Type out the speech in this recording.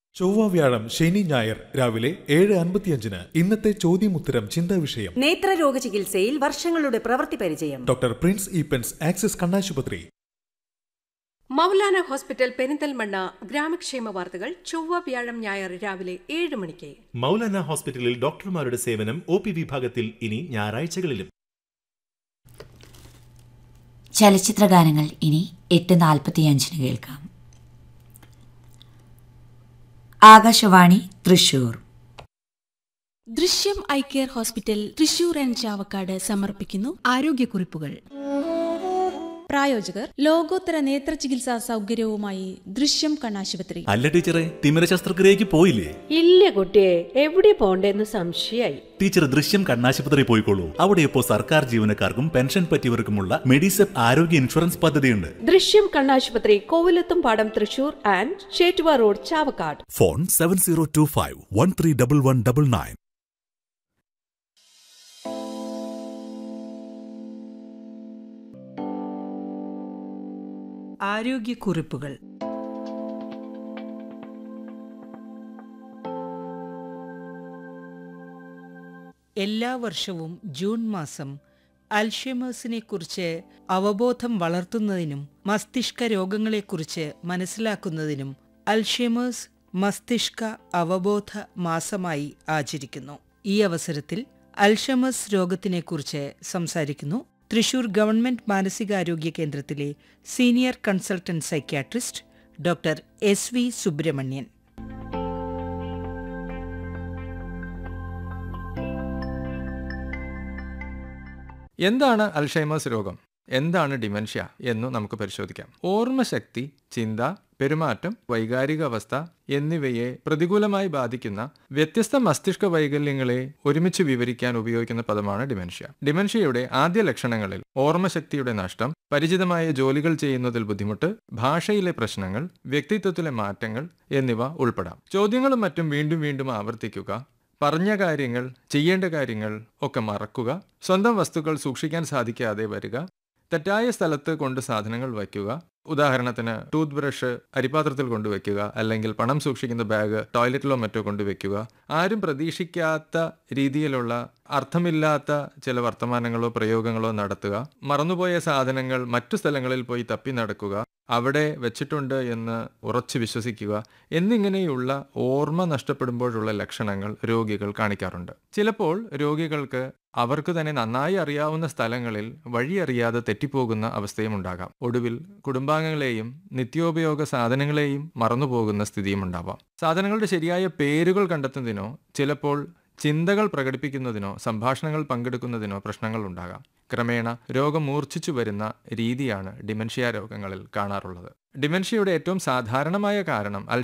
ചൊവ്വ വ്യാഴം ശനി ഞായർ രാവിലെ ഏഴ് അൻപത്തിയഞ്ചിന് ഇന്നത്തെ ചോദ്യമുത്തരം ചിന്താ വിഷയം നേത്രരോഗ ചികിത്സയിൽ വർഷങ്ങളുടെ പ്രവൃത്തി പരിചയം ഡോക്ടർ പ്രിൻസ് ഈപ്പൻസ് ആക്സിസ് കണ്ണാശുപത്രി മൗലാന ഹോസ്പിറ്റൽ പെരിന്തൽമണ്ണ ഗ്രാമക്ഷേമ വാർത്തകൾ ചൊവ്വ വ്യാഴം ഞായർ രാവിലെ ഏഴ് മണിക്ക് മൗലാന ഹോസ്പിറ്റലിൽ ഡോക്ടർമാരുടെ സേവനം ഒ പി വിഭാഗത്തിൽ ഇനി ഞായറാഴ്ചകളിലും ചലച്ചിത്ര ഗാനങ്ങൾ ഇനി എട്ട് നാൽപ്പത്തിയഞ്ചിന് കേൾക്കാം Akashvani Thrissur Drishyam eye care hospital Thrissur and Chavakkad സമർപ്പിക്കുന്നു ആരോഗ്യക്കുറിപ്പുകൾ പ്രായോജകർ ലോകോത്തര നേത്ര ചികിത്സാ സൗകര്യവുമായി ദൃശ്യം കണ്ണാശുപത്രി അല്ല ടീച്ചറെ തിമിര ശസ്ത്രക്രിയക്ക് പോയില്ലേ ഇല്ല കുട്ടിയെ എവിടെ പോണ്ടെന്ന് സംശയായി ടീച്ചർ ദൃശ്യം കണ്ണാശുപത്രി പോയിക്കോളൂ അവിടെ ഇപ്പോൾ സർക്കാർ ജീവനക്കാർക്കും പെൻഷൻ പറ്റിയവർക്കുമുള്ള മെഡിസെപ്പ് ആരോഗ്യ ഇൻഷുറൻസ് പദ്ധതിയുണ്ട് ദൃശ്യം കണ്ണാശുപത്രി കോവിലത്തും പാടം Thrissur and Chettuva road Chavakkad phone seven zero two five one three double one double nine ആരോഗ്യക്കുറിപ്പുകൾ എല്ലാ വർഷവും ജൂൺ മാസം അൽഷെമേഴ്സിനെ കുറിച്ച് അവബോധം വളർത്തുന്നതിനും മസ്തിഷ്ക രോഗങ്ങളെക്കുറിച്ച് മനസ്സിലാക്കുന്നതിനും അൽഷെമേഴ്സ് മസ്തിഷ്ക അവബോധ മാസമായി ആചരിക്കുന്നു ഈ അവസരത്തിൽ അൽഷമസ് രോഗത്തിനെക്കുറിച്ച് സംസാരിക്കുന്നു തൃശൂർ ഗവൺമെന്റ് മാനസികാരോഗ്യ കേന്ദ്രത്തിലെ senior consultant psychiatrist doctor S V Subramanian എന്താണ് അൽഷൈമേഴ്സ് രോഗം എന്താണ് ഡിമെൻഷ്യ എന്നു നമുക്ക് പരിശോധിക്കാം ഓർമ്മശക്തി ചിന്ത പെരുമാറ്റം വൈകാരിക അവസ്ഥ എന്നിവയെ പ്രതികൂലമായി ബാധിക്കുന്ന വ്യത്യസ്ത മസ്തിഷ്ക വൈകല്യങ്ങളെ ഒരുമിച്ച് വിവരിക്കാൻ ഉപയോഗിക്കുന്ന പദമാണ് ഡിമെൻഷ്യ ഡിമെൻഷ്യയുടെ ആദ്യ ലക്ഷണങ്ങളിൽ ഓർമ്മശക്തിയുടെ നഷ്ടം പരിചിതമായ ജോലികൾ ചെയ്യുന്നതിൽ ബുദ്ധിമുട്ട് ഭാഷയിലെ പ്രശ്നങ്ങൾ വ്യക്തിത്വത്തിലെ മാറ്റങ്ങൾ എന്നിവ ഉൾപ്പെടാം ചോദ്യങ്ങളും മറ്റും വീണ്ടും വീണ്ടും ആവർത്തിക്കുക പറഞ്ഞ കാര്യങ്ങൾ ചെയ്യേണ്ട കാര്യങ്ങൾ ഒക്കെ മറക്കുക സ്വന്തം വസ്തുക്കൾ സൂക്ഷിക്കാൻ സാധിക്കാതെ വരിക തെറ്റായ സ്ഥലത്ത് കൊണ്ട് സാധനങ്ങൾ വയ്ക്കുക ഉദാഹരണത്തിന് ടൂത്ത് ബ്രഷ് അരിപാത്രത്തിൽ കൊണ്ടുവയ്ക്കുക അല്ലെങ്കിൽ പണം സൂക്ഷിക്കുന്ന ബാഗ് ടോയ്ലറ്റിലോ മറ്റോ കൊണ്ടുവയ്ക്കുക ആരും പ്രതീക്ഷിക്കാത്ത രീതിയിലുള്ള അർത്ഥമില്ലാത്ത ചില വർത്തമാനങ്ങളോ പ്രയോഗങ്ങളോ നടത്തുക മറന്നുപോയ സാധനങ്ങൾ മറ്റു സ്ഥലങ്ങളിൽ പോയി തപ്പി നടക്കുക അവിടെ വെച്ചിട്ടുണ്ട് എന്ന് ഉറച്ചു വിശ്വസിക്കുക എന്നിങ്ങനെയുള്ള ഓർമ്മ നഷ്ടപ്പെടുമ്പോഴുള്ള ലക്ഷണങ്ങൾ രോഗികൾ കാണിക്കാറുണ്ട് ചിലപ്പോൾ രോഗികൾക്ക് അവർക്ക് തന്നെ നന്നായി അറിയാവുന്ന സ്ഥലങ്ങളിൽ വഴിയറിയാതെ തെറ്റിപ്പോകുന്ന അവസ്ഥയും ഉണ്ടാകാം ഒടുവിൽ കുടുംബാംഗങ്ങളെയും നിത്യോപയോഗ സാധനങ്ങളെയും മറന്നുപോകുന്ന സ്ഥിതിയും ഉണ്ടാവാം സാധനങ്ങളുടെ ശരിയായ പേരുകൾ കണ്ടെത്തുന്നതിനോ ചിലപ്പോൾ ചിന്തകൾ പ്രകടിപ്പിക്കുന്നതിനോ സംഭാഷണങ്ങൾ പങ്കെടുക്കുന്നതിനോ പ്രശ്നങ്ങൾ ഉണ്ടാകാം ക്രമേണ രോഗം മൂർച്ഛിച്ചു വരുന്ന രീതിയാണ് ഡിമെൻഷ്യ രോഗങ്ങളിൽ കാണാറുള്ളത് ഡിമെൻഷ്യയുടെ ഏറ്റവും സാധാരണമായ കാരണം